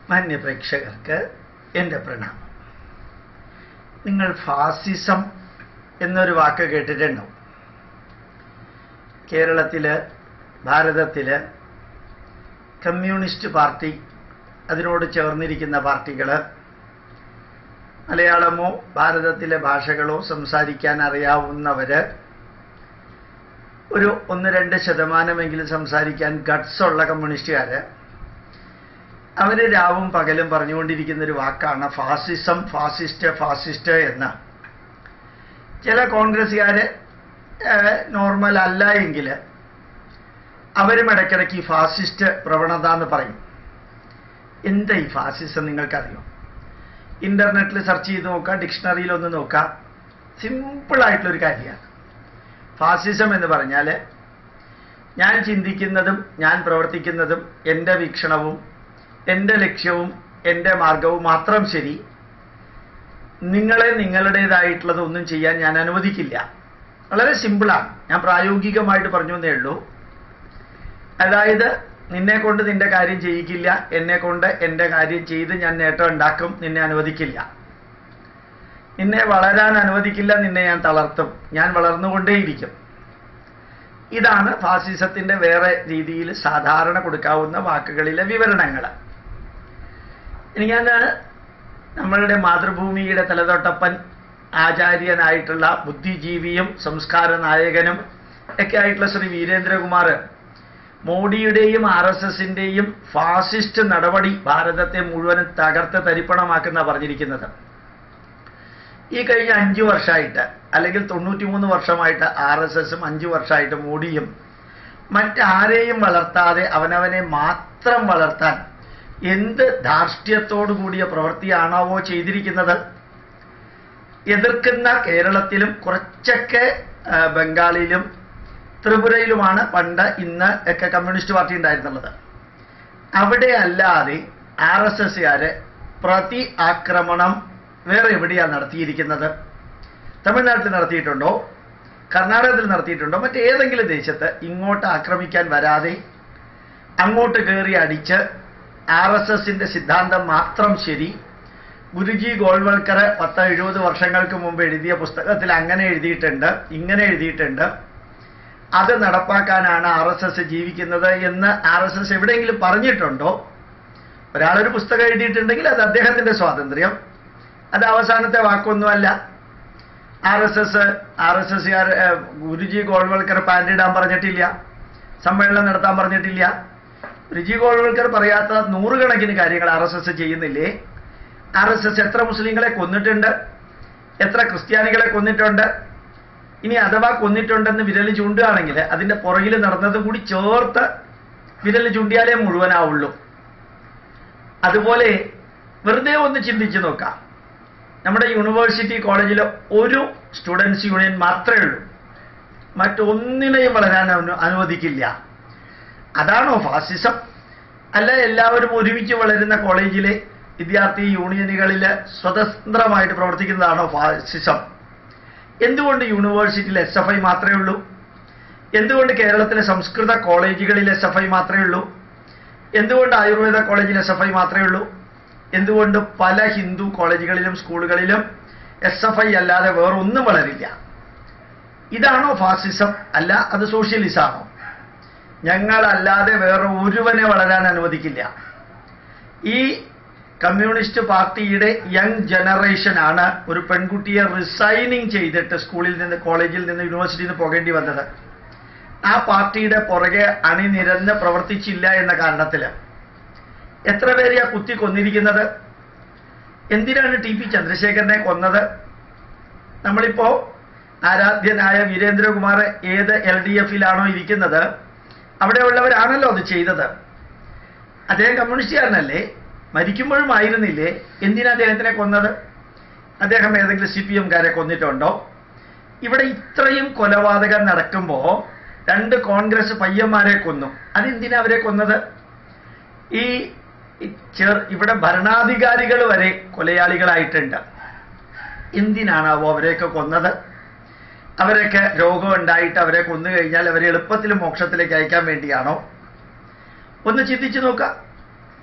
മാന്യപ്രേക്ഷകർക്ക് എൻ്റെ പ്രണാമം നിങ്ങൾ ഫാസിസം എന്നൊരു വാക്ക് കേട്ടിട്ടുണ്ടാവും കേരളത്തില് ഭാരതത്തില് കമ്മ്യൂണിസ്റ്റ് പാർട്ടി അതിനോട് ചേർന്നിരിക്കുന്ന പാർട്ടികൾ മലയാളമോ ഭാരതത്തിലെ ഭാഷകളോ സംസാരിക്കാൻ അറിയാവുന്നവര് ഒരു ഒന്ന് രണ്ട് ശതമാനമെങ്കിലും സംസാരിക്കാൻ ഗട്ട്സ് ഉള്ള കമ്മ്യൂണിസ്റ്റുകാര് അവര് രാവും പകലും പറഞ്ഞുകൊണ്ടിരിക്കുന്ന ഒരു വാക്കാണ് ഫാസിസം ഫാസിസ്റ്റ് ഫാസിസ്റ്റ് എന്ന് ചില കോൺഗ്രസ്സുകാര് നോർമൽ അല്ല എങ്കിൽ അവരും ഇടയ്ക്കിടയ്ക്ക് ഈ ഫാസിസ്റ്റ് പ്രവണത എന്ന് പറയും എന്താ ഈ ഫാസിസം നിങ്ങൾക്കറിയോ ഇന്റർനെറ്റിൽ സെർച്ച് ചെയ്ത് നോക്കാം ഡിക്ഷണറിയിൽ ഒന്ന് നോക്കാം സിമ്പിൾ ആയിട്ടുള്ളൊരു കാര്യമാണ് ഫാസിസം എന്ന് പറഞ്ഞാൽ ഞാൻ ചിന്തിക്കുന്നതും ഞാൻ പ്രവർത്തിക്കുന്നതും എൻ്റെ വീക്ഷണവും എൻ്റെ ലക്ഷ്യവും എൻ്റെ മാർഗവും മാത്രം ശരി നിങ്ങളെ നിങ്ങളുടേതായിട്ടുള്ളത് ഒന്നും ചെയ്യാൻ ഞാൻ അനുവദിക്കില്ല വളരെ സിമ്പിളാണ് ഞാൻ പ്രായോഗികമായിട്ട് പറഞ്ഞു എന്നേ ഉള്ളൂ അതായത് നിന്നെ കൊണ്ട് നിന്റെ കാര്യം ചെയ്യിക്കില്ല എന്നെ കൊണ്ട് എൻ്റെ കാര്യം ചെയ്ത് ഞാൻ നേട്ടം ഉണ്ടാക്കും നിന്നെ അനുവദിക്കില്ല നിന്നെ വളരാൻ അനുവദിക്കില്ല നിന്നെ ഞാൻ തളർത്തും ഞാൻ വളർന്നുകൊണ്ടേയിരിക്കും ഇതാണ് ഫാസിസത്തിന്റെ വേറെ രീതിയിൽ സാധാരണ കൊടുക്കാവുന്ന വാക്കുകളിലെ വിവരണങ്ങൾ എനിക്കത് നമ്മളുടെ മാതൃഭൂമിയുടെ തലതൊട്ടപ്പൻ ആചാര്യനായിട്ടുള്ള ബുദ്ധിജീവിയും സംസ്കാര നായകനും ഒക്കെ ആയിട്ടുള്ള ശ്രീ വീരേന്ദ്രകുമാർ മോഡിയുടെയും ആർ എസ് എസിന്റെയും ഫാസിസ്റ്റ് നടപടി ഭാരതത്തെ മുഴുവനും തകർത്ത് തരിപ്പണമാക്കുന്ന പറഞ്ഞിരിക്കുന്നത് ഈ കഴിഞ്ഞ അഞ്ചു വർഷമായിട്ട് അല്ലെങ്കിൽ തൊണ്ണൂറ്റിമൂന്ന് വർഷമായിട്ട് ആർ എസ് എസും അഞ്ചു വർഷമായിട്ട് മോഡിയും മറ്റാരെയും വളർത്താതെ അവനവനെ മാത്രം വളർത്താൻ എന്ത് ധാർഷ്ട്യത്തോടു കൂടിയ പ്രവൃത്തിയാണാവോ ചെയ്തിരിക്കുന്നത് എതിർക്കുന്ന കേരളത്തിലും കുറച്ചൊക്കെ ബംഗാളിലും ത്രിപുരയിലുമാണ് പണ്ട് ഇന്ന് ഒക്കെ കമ്മ്യൂണിസ്റ്റ് പാർട്ടി ഉണ്ടായിരുന്നുള്ളത് അവിടെ അല്ലാതെ ആർ എസ് എസ്സുകാര് പ്രതി ആക്രമണം വേറെ എവിടെയാണ് നടത്തിയിരിക്കുന്നത് തമിഴ്നാട്ടിൽ നടത്തിയിട്ടുണ്ടോ കർണാടകത്തിൽ നടത്തിയിട്ടുണ്ടോ മറ്റേതെങ്കിലും ദേശത്ത് ഇങ്ങോട്ട് ആക്രമിക്കാൻ വരാതെ അങ്ങോട്ട് കയറി അടിച്ച് ആർ എസ് എസിന്റെ സിദ്ധാന്തം മാത്രം ശരി ഗുരുജി ഗോൾവൽക്കർ പത്ത് എഴുപത് വർഷങ്ങൾക്ക് മുമ്പ് എഴുതിയ പുസ്തകത്തിൽ അങ്ങനെ എഴുതിയിട്ടുണ്ട് ഇങ്ങനെ എഴുതിയിട്ടുണ്ട് അത് നടപ്പാക്കാനാണ് ആർ എസ് എസ് ജീവിക്കുന്നത് എന്ന് ആർ എസ് എസ് എവിടെയെങ്കിലും പറഞ്ഞിട്ടുണ്ടോ ഒരാളൊരു പുസ്തകം എഴുതിയിട്ടുണ്ടെങ്കിൽ അത് അദ്ദേഹത്തിന്റെ സ്വാതന്ത്ര്യം അത് അവസാനത്തെ വാക്കൊന്നുമല്ല R S S R S എസ്സുകാർ ഗുരുജി ഗോൾവൽക്കർ പാൻറ് ഇടാൻ പറഞ്ഞിട്ടില്ല സമ്മേളനം നടത്താൻ പറഞ്ഞിട്ടില്ല ഗുരുജി ഗോൾവൽക്കർ പറയാത്ത നൂറുകണക്കിന് കാര്യങ്ങൾ ആർ എസ് എസ് ചെയ്യുന്നില്ലേ ആർ എസ് എസ് എത്ര മുസ്ലിങ്ങളെ കൊന്നിട്ടുണ്ട് എത്ര ക്രിസ്ത്യാനികളെ കൊന്നിട്ടുണ്ട് ഇനി അഥവാ കൊന്നിട്ടുണ്ടെന്ന് വിരൽ ചൂണ്ടുകയാണെങ്കിൽ അതിന്റെ പുറകിൽ നടന്നതും കൂടി ചേർത്ത് വിരൽ ചൂണ്ടിയാലേ മുഴുവനാവുള്ളൂ അതുപോലെ വെറുതെ ഒന്ന് ചിന്തിച്ചു നോക്കാം നമ്മുടെ യൂണിവേഴ്സിറ്റി കോളേജിൽ ഒരു സ്റ്റുഡൻസ് യൂണിയൻ മാത്രമേ ഉള്ളൂ മറ്റൊന്നിനെയും വളരാൻ അനുവദിക്കില്ല അതാണോ ഫാസിസം അല്ല എല്ലാവരും ഒരുമിച്ച് വളരുന്ന കോളേജിലെ വിദ്യാർത്ഥി യൂണിയനുകളിൽ സ്വതന്ത്രമായിട്ട് പ്രവർത്തിക്കുന്നതാണോ ഫാസിസം എന്തുകൊണ്ട് യൂണിവേഴ്സിറ്റിയിൽ എസ് എഫ് ഐ മാത്രമേ ഉള്ളൂ എന്തുകൊണ്ട് കേരളത്തിലെ സംസ്കൃത കോളേജുകളിൽ എസ് എഫ് ഐ മാത്രമേ ഉള്ളൂ എന്തുകൊണ്ട് ആയുർവേദ കോളേജിൽ എസ് എഫ് ഐ മാത്രമേ ഉള്ളൂ എന്തുകൊണ്ട് പല ഹിന്ദു കോളേജുകളിലും സ്കൂളുകളിലും എസ് എഫ് ഐ അല്ലാതെ വേറൊന്നും വളരില്ല ഇതാണോ ഫാസിസം അല്ല അത് സോഷ്യലിസമാണോ ഞങ്ങളല്ലാതെ വേറെ ഒരുവനെ വളരാൻ അനുവദിക്കില്ല ഈ കമ്മ്യൂണിസ്റ്റ് പാർട്ടിയുടെ യങ് ജനറേഷൻ ആണ് ഒരു പെൺകുട്ടിയെ റിസൈനിങ് ചെയ്തിട്ട് സ്കൂളിൽ നിന്ന് കോളേജിൽ നിന്ന് യൂണിവേഴ്സിറ്റിയിൽ നിന്ന് പോകേണ്ടി വന്നത് ആ പാർട്ടിയുടെ പുറകെ അണിനിരന്ന് പ്രവർത്തിച്ചില്ല എന്ന കാരണത്തില് എത്ര പേരെയാ കുത്തി കൊന്നിരിക്കുന്നത് എന്തിനാണ് ടി പി ചന്ദ്രശേഖരനെ കൊന്നത് നമ്മളിപ്പോ ആരാധ്യനായ വീരേന്ദ്രകുമാർ ഏത് എൽ ഡി എഫിലാണോ ഇരിക്കുന്നത് അവിടെയുള്ളവരാണല്ലോ അത് ചെയ്തത് അദ്ദേഹം കമ്മ്യൂണിസ്റ്റുകാരനല്ലേ മരിക്കുമ്പോഴും ആയിരുന്നില്ലേ എന്തിനാ അദ്ദേഹത്തിനെ കൊന്നത് അദ്ദേഹം ഏതെങ്കിലും സി പി എംകാരെ കൊന്നിട്ടുണ്ടോ ഇവിടെ ഇത്രയും കൊലപാതകം നടക്കുമ്പോ രണ്ട് കോൺഗ്രസ് പയ്യന്മാരെ കൊന്നു അതെന്തിനാ അവരെ കൊന്നത് ഈ ചെർ ഇവിടെ ഭരണാധികാരികൾ വരെ കൊലയാളികളായിട്ടുണ്ട് എന്തിനാണാവോ അവരെയൊക്കെ കൊന്നത് അവരൊക്കെ രോഗം ഉണ്ടായിട്ട് അവരെ കൊന്നു കഴിഞ്ഞാൽ അവരെ എളുപ്പത്തിൽ മോക്ഷത്തിലേക്ക് അയക്കാൻ വേണ്ടിയാണോ ഒന്ന് ചിന്തിച്ചു നോക്കാം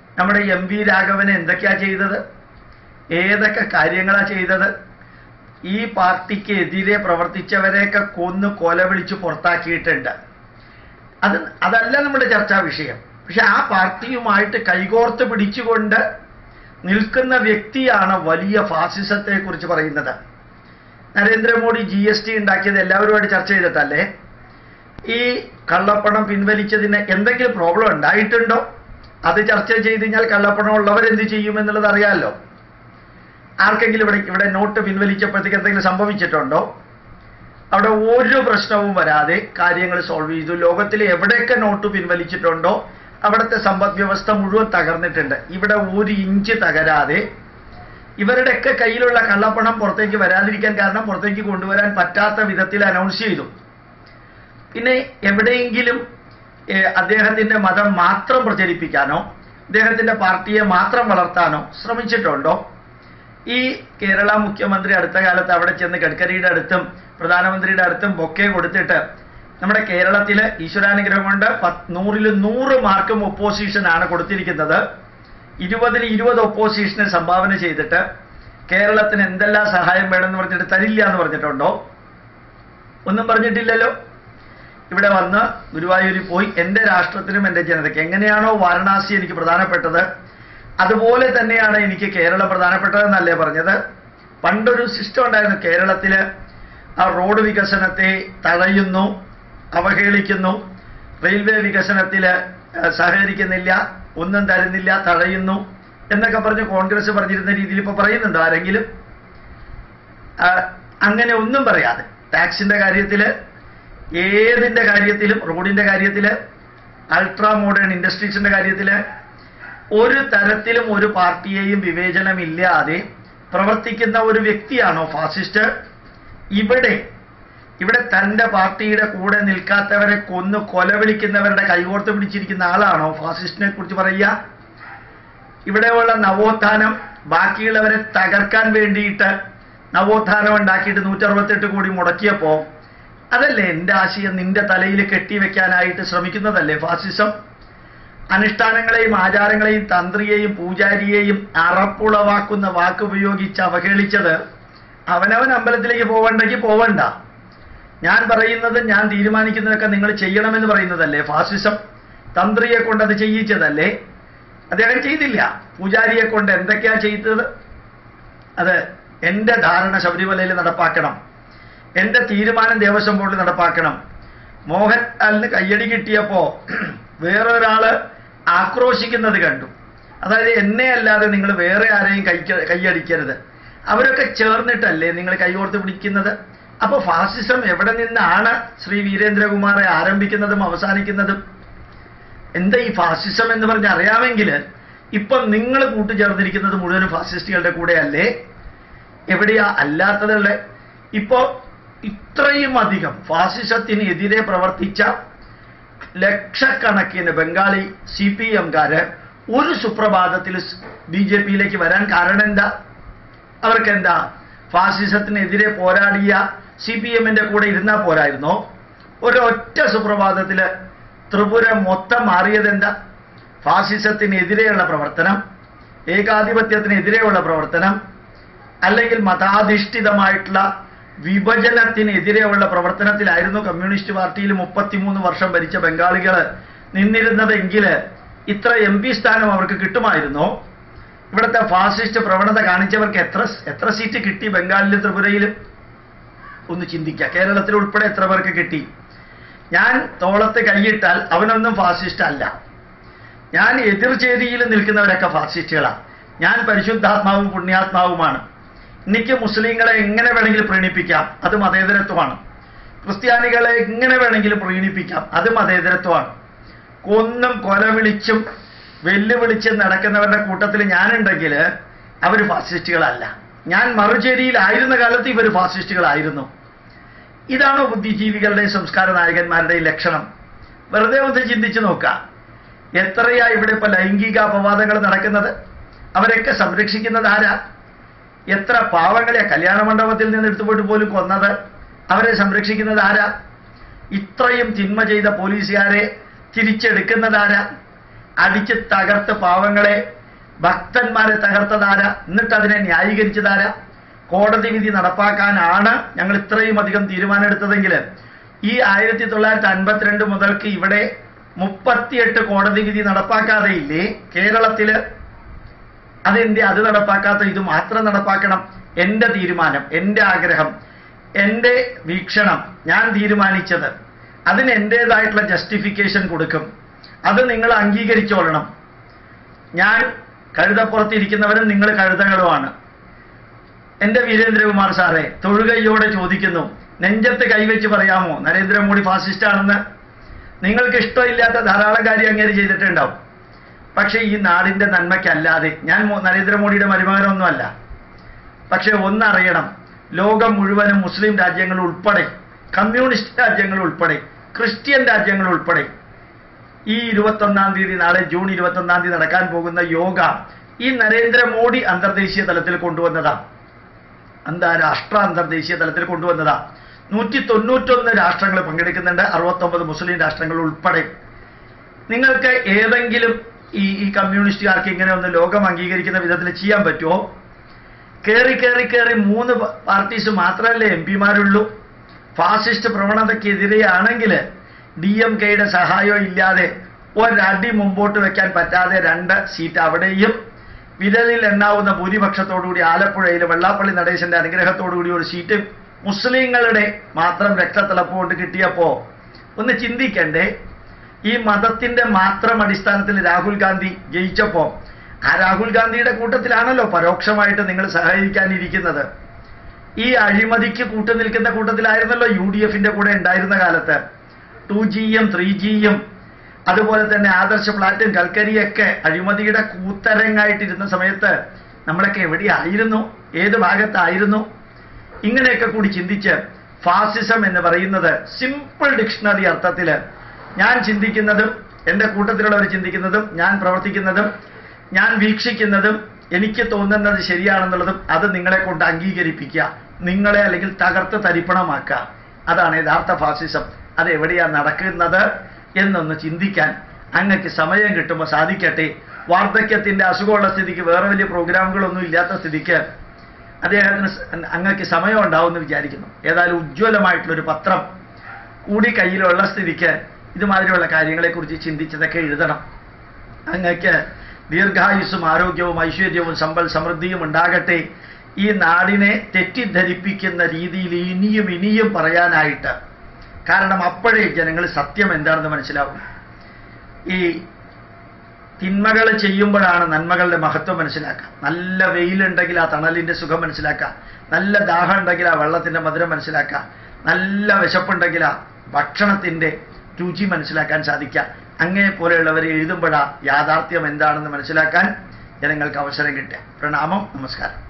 നമ്മുടെ എം വി രാഘവന് എന്തൊക്കെയാ ചെയ്തത് ഏതൊക്കെ കാര്യങ്ങളാ ചെയ്തത് ഈ പാർട്ടിക്ക് എതിരെ പ്രവർത്തിച്ചവരെയൊക്കെ കൊന്ന് കൊല വിളിച്ച് പുറത്താക്കിയിട്ടുണ്ട് അത് അതല്ല നമ്മുടെ ചർച്ചാ വിഷയം പക്ഷെ ആ പാർട്ടിയുമായിട്ട് കൈകോർത്ത് പിടിച്ചുകൊണ്ട് നിൽക്കുന്ന വ്യക്തിയാണ് വലിയ ഫാസിസത്തെ കുറിച്ച് പറയുന്നത് നരേന്ദ്രമോദി ജി എസ് ടി ഉണ്ടാക്കിയത് എല്ലാവരുമായിട്ട് ചർച്ച ചെയ്തിട്ടല്ലേ ഈ കള്ളപ്പണം പിൻവലിച്ചതിന് എന്തെങ്കിലും പ്രോബ്ലം ഉണ്ടായിട്ടുണ്ടോ അത് ചർച്ച ചെയ്ത് കഴിഞ്ഞാൽ കള്ളപ്പണം ഉള്ളവരെന്ത് ചെയ്യും എന്നുള്ളത് അറിയാമല്ലോ ആർക്കെങ്കിലും ഇവിടെ ഇവിടെ നോട്ട് പിൻവലിച്ചപ്പോഴത്തേക്ക് എന്തെങ്കിലും സംഭവിച്ചിട്ടുണ്ടോ അവിടെ ഒരു പ്രശ്നവും വരാതെ കാര്യങ്ങൾ സോൾവ് ചെയ്തു ലോകത്തിൽ എവിടെയൊക്കെ നോട്ട് പിൻവലിച്ചിട്ടുണ്ടോ അവിടുത്തെ സമ്പദ് വ്യവസ്ഥ മുഴുവൻ തകർന്നിട്ടുണ്ട് ഇവിടെ ഒരു ഇഞ്ച് തകരാതെ ഇവരുടെയൊക്കെ കയ്യിലുള്ള കള്ളപ്പണം പുറത്തേക്ക് വരാതിരിക്കാൻ കാരണം പുറത്തേക്ക് കൊണ്ടുവരാൻ പറ്റാത്ത വിധത്തിൽ അനൗൺസ് ചെയ്തു പിന്നെ എവിടെയെങ്കിലും ഏഹ്, അദ്ദേഹത്തിന്റെ മതം മാത്രം പ്രചരിപ്പിക്കാനോ അദ്ദേഹത്തിന്റെ പാർട്ടിയെ മാത്രം വളർത്താനോ ശ്രമിച്ചിട്ടുണ്ടോ ഈ കേരള മുഖ്യമന്ത്രി അടുത്ത കാലത്ത് അവിടെ ചെന്ന് ഗഡ്കരിയുടെ അടുത്തും പ്രധാനമന്ത്രിയുടെ അടുത്തും ബൊക്കെ കൊടുത്തിട്ട് നമ്മുടെ കേരളത്തില് ഈശ്വരാനുഗ്രഹം കൊണ്ട് പത്ത് നൂറിൽ നൂറ് മാർക്കും ഒപ്പോസിഷനാണ് കൊടുത്തിരിക്കുന്നത് ഇരുപതിന് ഇരുപത് ഒപ്പോസിഷന് സംഭാവന ചെയ്തിട്ട് കേരളത്തിന് എന്തെല്ലാം സഹായം വേണമെന്ന് പറഞ്ഞിട്ട് തരില്ല എന്ന് പറഞ്ഞിട്ടുണ്ടോ ഒന്നും പറഞ്ഞിട്ടില്ലല്ലോ ഇവിടെ വന്ന് ഗുരുവായൂരിൽ പോയി എൻ്റെ രാഷ്ട്രത്തിനും എൻ്റെ ജനതയ്ക്ക് എങ്ങനെയാണോ വാരണാസി എനിക്ക് പ്രധാനപ്പെട്ടത് അതുപോലെ തന്നെയാണ് എനിക്ക് കേരളം പ്രധാനപ്പെട്ടതെന്നല്ലേ പറഞ്ഞത് പണ്ടൊരു സിസ്റ്റം ഉണ്ടായിരുന്നു കേരളത്തില് ആ റോഡ് വികസനത്തെ തടയുന്നു അവഹേളിക്കുന്നു റെയിൽവേ വികസനത്തിൽ സഹകരിക്കുന്നില്ല ഒന്നും തരുന്നില്ല തടയുന്നു എന്നൊക്കെ പറഞ്ഞ് കോൺഗ്രസ് പറഞ്ഞിരുന്ന രീതിയിൽ ഇപ്പൊ പറയുന്നുണ്ടോ ആരെങ്കിലും ആ, അങ്ങനെ ഒന്നും പറയാതെ ടാക്സിന്റെ കാര്യത്തില് ഏതിന്റെ കാര്യത്തിലും റോഡിന്റെ കാര്യത്തില് അൾട്രാ മോഡേൺ ഇൻഡസ്ട്രീസിന്റെ കാര്യത്തില് ഒരു തരത്തിലും ഒരു പാർട്ടിയെയും വിവേചനമില്ലാതെ പ്രവർത്തിക്കുന്ന ഒരു വ്യക്തിയാണോ ഫാസിസ്റ്റ് ഇവിടെ ഇവിടെ തന്റെ പാർട്ടിയുടെ കൂടെ നിൽക്കാത്തവരെ കൊന്ന് കൊലവിളിക്കുന്നവരുടെ കൈകോർത്ത് പിടിച്ചിരിക്കുന്ന ആളാണോ ഫാസിസ്റ്റിനെ കുറിച്ച് പറയുക ഇവിടെയുള്ള നവോത്ഥാനം ബാക്കിയുള്ളവരെ തകർക്കാൻ വേണ്ടിയിട്ട് നവോത്ഥാനം ഉണ്ടാക്കിയിട്ട് നൂറ്ററുപത്തെട്ട് കോടി മുടക്കിയപ്പോ അതല്ലേ എൻ്റെ ആശയം നിന്റെ തലയിൽ കെട്ടിവെക്കാനായിട്ട് ശ്രമിക്കുന്നതല്ലേ ഫാസിസം അനുഷ്ഠാനങ്ങളെയും ആചാരങ്ങളെയും തന്ത്രിയെയും പൂജാരിയെയും അറപ്പുളവാക്കുന്ന വാക്ക് ഉപയോഗിച്ച് അവഹേളിച്ചത് അവനവൻ അമ്പലത്തിലേക്ക് പോവണ്ടെങ്കിൽ പോവണ്ട ഞാൻ പറയുന്നത് ഞാൻ തീരുമാനിക്കുന്നതൊക്കെ നിങ്ങൾ ചെയ്യണമെന്ന് പറയുന്നതല്ലേ ഫാസിസം തന്ത്രിയെ കൊണ്ട് അത് ചെയ്യിച്ചതല്ലേ അദ്ദേഹം ചെയ്തില്ല പൂജാരിയെ കൊണ്ട് എന്തൊക്കെയാ ചെയ്തത് അത് എൻ്റെ ധാരണ ശബരിമലയിൽ നടപ്പാക്കണം എൻ്റെ തീരുമാനം ദേവസ്വം ബോർഡിൽ നടപ്പാക്കണം മോഹൻലാലിന് കയ്യടി കിട്ടിയപ്പോ വേറൊരാള് ആക്രോശിക്കുന്നത് കണ്ടു അതായത് എന്നെ അല്ലാതെ നിങ്ങൾ വേറെ ആരെയും കൈ കൈയടിക്കരുത് അവരൊക്കെ ചേർന്നിട്ടല്ലേ നിങ്ങൾ കൈകോർത്ത് പിടിക്കുന്നത് അപ്പൊ ഫാസിസം എവിടെ നിന്നാണ് ശ്രീ വീരേന്ദ്രകുമാറെ ആരംഭിക്കുന്നതും അവസാനിക്കുന്നതും എന്താ ഈ ഫാസിസം എന്ന് പറഞ്ഞ് അറിയാമെങ്കിൽ ഇപ്പൊ നിങ്ങൾ കൂട്ടുചേർന്നിരിക്കുന്നത് മുഴുവനും ഫാസിസ്റ്റുകളുടെ കൂടെയല്ലേ എവിടെയാ അല്ലാത്തതുള്ള ഇപ്പോ ഇത്രയും അധികം ഫാസിസത്തിന് എതിരെ പ്രവർത്തിച്ച ലക്ഷക്കണക്കിന് ബംഗാളി സി പി എംകാര് ഒരു സുപ്രഭാതത്തിൽ ബി ജെ പിയിലേക്ക് വരാൻ കാരണം എന്താ അവർക്ക് എന്താ ഫാസിസത്തിനെതിരെ പോരാടിയ സി പി എമ്മിന്റെ കൂടെ ഇരുന്നാ പോരായിരുന്നോ ഒരൊറ്റ സുപ്രഭാതത്തില് ത്രിപുര മൊത്തം മാറിയത് എന്താ ഫാസിസത്തിനെതിരെയുള്ള പ്രവർത്തനം ഏകാധിപത്യത്തിനെതിരെയുള്ള പ്രവർത്തനം അല്ലെങ്കിൽ മതാധിഷ്ഠിതമായിട്ടുള്ള വിഭജനത്തിനെതിരെയുള്ള പ്രവർത്തനത്തിലായിരുന്നു കമ്മ്യൂണിസ്റ്റ് പാർട്ടിയിൽ മുപ്പത്തിമൂന്ന് വർഷം ഭരിച്ച ബംഗാളികൾ നിന്നിരുന്നതെങ്കിൽ ഇത്ര എം പി സ്ഥാനം അവർക്ക് കിട്ടുമായിരുന്നോ ഇവിടുത്തെ ഫാസിസ്റ്റ് പ്രവണത കാണിച്ചവർക്ക് എത്ര എത്ര സീറ്റ് കിട്ടി ബംഗാളിലും ത്രിപുരയിലും ഒന്ന് ചിന്തിക്കുക കേരളത്തിൽ ഉൾപ്പെടെ എത്ര പേർക്ക് കിട്ടി ഞാൻ തോളത്ത് കൈയിട്ടാൽ അവനൊന്നും ഫാസിസ്റ്റ് അല്ല ഞാൻ എതിർചേരിയിൽ നിൽക്കുന്നവരൊക്കെ ഫാസിസ്റ്റുകളാണ് ഞാൻ പരിശുദ്ധാത്മാവും പുണ്യാത്മാവുമാണ് എനിക്ക് മുസ്ലിങ്ങളെ എങ്ങനെ വേണമെങ്കിലും പ്രീണിപ്പിക്കാം അത് മതേതരത്വമാണ് ക്രിസ്ത്യാനികളെ എങ്ങനെ വേണമെങ്കിലും പ്രീണിപ്പിക്കാം അത് മതേതരത്വമാണ് കൊന്നും കൊല വിളിച്ചും വെല്ലുവിളിച്ചും നടക്കുന്നവരുടെ കൂട്ടത്തിൽ ഞാനുണ്ടെങ്കിൽ അവർ ഫാസിസ്റ്റുകളല്ല ഞാൻ മറുചേരിയിലായിരുന്ന കാലത്ത് ഇവർ ഫാസിസ്റ്റുകളായിരുന്നു ഇതാണോ ബുദ്ധിജീവികളുടെയും സംസ്കാര നായകന്മാരുടെയും ലക്ഷണം വെറുതെ ഒന്ന് ചിന്തിച്ചു നോക്കുക എത്രയാ ഇവിടെ ഇപ്പൊ ലൈംഗിക അപവാദങ്ങൾ നടക്കുന്നത് അവരൊക്കെ സംരക്ഷിക്കുന്നത് ആരാ എത്ര പാവങ്ങളെ കല്യാണ മണ്ഡപത്തിൽ നിന്ന് എടുത്തുപോയിട്ട് പോലും കൊന്നത് അവരെ സംരക്ഷിക്കുന്നത് ആരാ ഇത്രയും തിന്മ ചെയ്ത പോലീസുകാരെ തിരിച്ചെടുക്കുന്നത് ആരാ അടിച്ച് തകർത്ത് പാവങ്ങളെ ഭക്തന്മാരെ തകർത്തതാര എന്നിട്ട് അതിനെ ന്യായീകരിച്ചതാര കോടതി വിധി നടപ്പാക്കാനാണ് ഞങ്ങൾ ഇത്രയും അധികം തീരുമാനമെടുത്തതെങ്കിൽ ഈ ആയിരത്തി തൊള്ളായിരത്തി അൻപത്തിരണ്ട് മുതൽക്ക് ഇവിടെ മുപ്പത്തിയെട്ട് കോടതി വിധി നടപ്പാക്കാതെ ഇല്ലേ കേരളത്തില് അതെന്റെ അത് നടപ്പാക്കാത്ത ഇത് മാത്രം നടപ്പാക്കണം എന്റെ തീരുമാനം എന്റെ ആഗ്രഹം എന്റെ വീക്ഷണം ഞാൻ തീരുമാനിച്ചത് അതിന് എൻ്റെതായിട്ടുള്ള ജസ്റ്റിഫിക്കേഷൻ കൊടുക്കും അത് നിങ്ങൾ അംഗീകരിച്ചോളണം ഞാൻ കഴുതപ്പുറത്തിരിക്കുന്നവരും നിങ്ങൾ കഴുതകളുമാണ് എന്റെ വീരേന്ദ്രകുമാർ സാറേ തൊഴുകയോടെ ചോദിക്കുന്നു നെഞ്ചത്ത് കൈവച്ച് പറയാമോ നരേന്ദ്രമോദി ഫാസിസ്റ്റ് ആണെന്ന് നിങ്ങൾക്ക് ഇഷ്ടമില്ലാത്ത ധാരാളം കാര്യം അങ്ങേര് ചെയ്തിട്ടുണ്ടാവും പക്ഷേ ഈ നാടിന്റെ നന്മയ്ക്കല്ലാതെ ഞാൻ മോ- നരേന്ദ്രമോദിയുടെ മരുമകനൊന്നുമല്ല പക്ഷെ ഒന്നറിയണം ലോകം മുഴുവനും മുസ്ലിം രാജ്യങ്ങൾ ഉൾപ്പെടെ കമ്മ്യൂണിസ്റ്റ് രാജ്യങ്ങൾ ഉൾപ്പെടെ ക്രിസ്ത്യൻ രാജ്യങ്ങൾ ഉൾപ്പെടെ ഈ ഇരുപത്തൊന്നാം തീയതി നാളെ ജൂൺ ഇരുപത്തൊന്നാം തീയതി നടക്കാൻ പോകുന്ന യോഗ ഈ നരേന്ദ്രമോദി അന്തർദേശീയ തലത്തിൽ കൊണ്ടുവന്നതാ അന്താരാഷ്ട്ര അന്തർദേശീയ തലത്തിൽ കൊണ്ടുവന്നതാ നൂറ്റി തൊണ്ണൂറ്റൊന്ന് രാഷ്ട്രങ്ങൾ പങ്കെടുക്കുന്നുണ്ട് അറുപത്തൊമ്പത് മുസ്ലിം രാഷ്ട്രങ്ങൾ ഉൾപ്പെടെ നിങ്ങൾക്ക് ഏതെങ്കിലും ഈ ഈ കമ്മ്യൂണിസ്റ്റുകാർക്ക് ഇങ്ങനെ ഒന്ന് ലോകം അംഗീകരിക്കുന്ന വിധത്തിൽ ചെയ്യാൻ പറ്റുമോ കയറി കയറി കയറി മൂന്ന് പ- പാർട്ടീസ് മാത്രമല്ലേ എം പിമാരുള്ളൂ ഫാസിസ്റ്റ് പ്രവണതയ്ക്കെതിരെയാണെങ്കിൽ ഡി എം കെയുടെ സഹായം ഇല്ലാതെ ഒരടി മുമ്പോട്ട് വെക്കാൻ പറ്റാതെ രണ്ട് സീറ്റ് അവിടെയും വിരലിൽ എണ്ണാവുന്ന ഭൂരിപക്ഷത്തോടുകൂടി ആലപ്പുഴയിൽ വെള്ളാപ്പള്ളി നടേശന്റെ അനുഗ്രഹത്തോടുകൂടി ഒരു സീറ്റ് മുസ്ലിങ്ങളുടെ മാത്രം രക്തത്തിളപ്പ് കൊണ്ട് കിട്ടിയപ്പോ ഒന്ന് ചിന്തിക്കണ്ടേ ഈ മതത്തിന്റെ മാത്രം അടിസ്ഥാനത്തിൽ രാഹുൽ ഗാന്ധി ജയിച്ചപ്പോ ആ രാഹുൽ ഗാന്ധിയുടെ കൂട്ടത്തിലാണല്ലോ പരോക്ഷമായിട്ട് നിങ്ങൾ സഹകരിക്കാനിരിക്കുന്നത് ഈ അഴിമതിക്ക് കൂട്ടു നിൽക്കുന്ന കൂട്ടത്തിലായിരുന്നല്ലോ യു ഡി എഫിന്റെ കൂടെ ഉണ്ടായിരുന്ന കാലത്ത് ടു ജിയും ത്രീ ജിയും അതുപോലെ തന്നെ ആദർശ ഫ്ലാറ്റും കൽക്കരിയൊക്കെ അഴിമതിയുടെ കൂത്തരങ്ങായിട്ടിരുന്ന സമയത്ത് നമ്മളൊക്കെ എവിടെയായിരുന്നു ഏത് ഭാഗത്തായിരുന്നു ഇങ്ങനെയൊക്കെ കൂടി ചിന്തിച്ച് ഫാസിസം എന്ന് പറയുന്നത് സിമ്പിൾ ഡിക്ഷണറി അർത്ഥത്തിൽ ഞാൻ ചിന്തിക്കുന്നതും എൻ്റെ കൂട്ടത്തിലുള്ളവർ ചിന്തിക്കുന്നതും ഞാൻ പ്രവർത്തിക്കുന്നതും ഞാൻ വീക്ഷിക്കുന്നതും എനിക്ക് തോന്നുന്നത് ശരിയാണെന്നുള്ളതും അത് നിങ്ങളെ കൊണ്ട് അംഗീകരിപ്പിക്കുക നിങ്ങളെ അല്ലെങ്കിൽ തകർത്ത് തരിപ്പണമാക്കുക അതാണ് യഥാർത്ഥ ഫാസിസം അത് എവിടെയാണ് നടക്കുന്നത് എന്നൊന്ന് ചിന്തിക്കാൻ അങ്ങക്ക് സമയം കിട്ടുമ്പോൾ സാധിക്കട്ടെ വാർദ്ധക്യത്തിന്റെ അസുഖമുള്ള സ്ഥിതിക്ക് വേറെ വലിയ പ്രോഗ്രാമുകളൊന്നും ഇല്ലാത്ത സ്ഥിതിക്ക് അദ്ദേഹത്തിന് സ- അങ്ങക്ക് സമയം ഉണ്ടാവുമെന്ന് വിചാരിക്കുന്നു ഏതായാലും ഉജ്ജ്വലമായിട്ടുള്ളൊരു പത്രം കൂടി കയ്യിലുള്ള സ്ഥിതിക്ക് ഇതുമാതിരിയുള്ള കാര്യങ്ങളെക്കുറിച്ച് ചിന്തിച്ചതൊക്കെ എഴുതണം അങ്ങക്ക് ദീർഘായുസ്സും ആരോഗ്യവും ഐശ്വര്യവും സമ്പൽ സമൃദ്ധിയും ഉണ്ടാകട്ടെ ഈ നാടിനെ തെറ്റിദ്ധരിപ്പിക്കുന്ന രീതിയിൽ ഇനിയും ഇനിയും പറയാനായിട്ട് കാരണം അപ്പോഴേ ജനങ്ങൾ സത്യം എന്താണെന്ന് മനസ്സിലാവും ഈ തിന്മകൾ ചെയ്യുമ്പോഴാണ് നന്മകളുടെ മഹത്വം മനസ്സിലാക്കുക നല്ല വെയിലുണ്ടെങ്കിൽ ആ തണലിന്റെ സുഖം മനസ്സിലാക്കുക നല്ല ദാഹം ഉണ്ടെങ്കിൽ ആ വെള്ളത്തിന്റെ മധുരം മനസ്സിലാക്കുക നല്ല വിശപ്പുണ്ടെങ്കിൽ ആ ഭക്ഷണത്തിന്റെ രുചി മനസ്സിലാക്കാൻ സാധിക്കുക അങ്ങേ പോലെയുള്ളവർ എഴുതുമ്പോഴാ യാഥാർത്ഥ്യം എന്താണെന്ന് മനസ്സിലാക്കാൻ ജനങ്ങൾക്ക് അവസരം കിട്ടുക പ്രണാമം നമസ്കാരം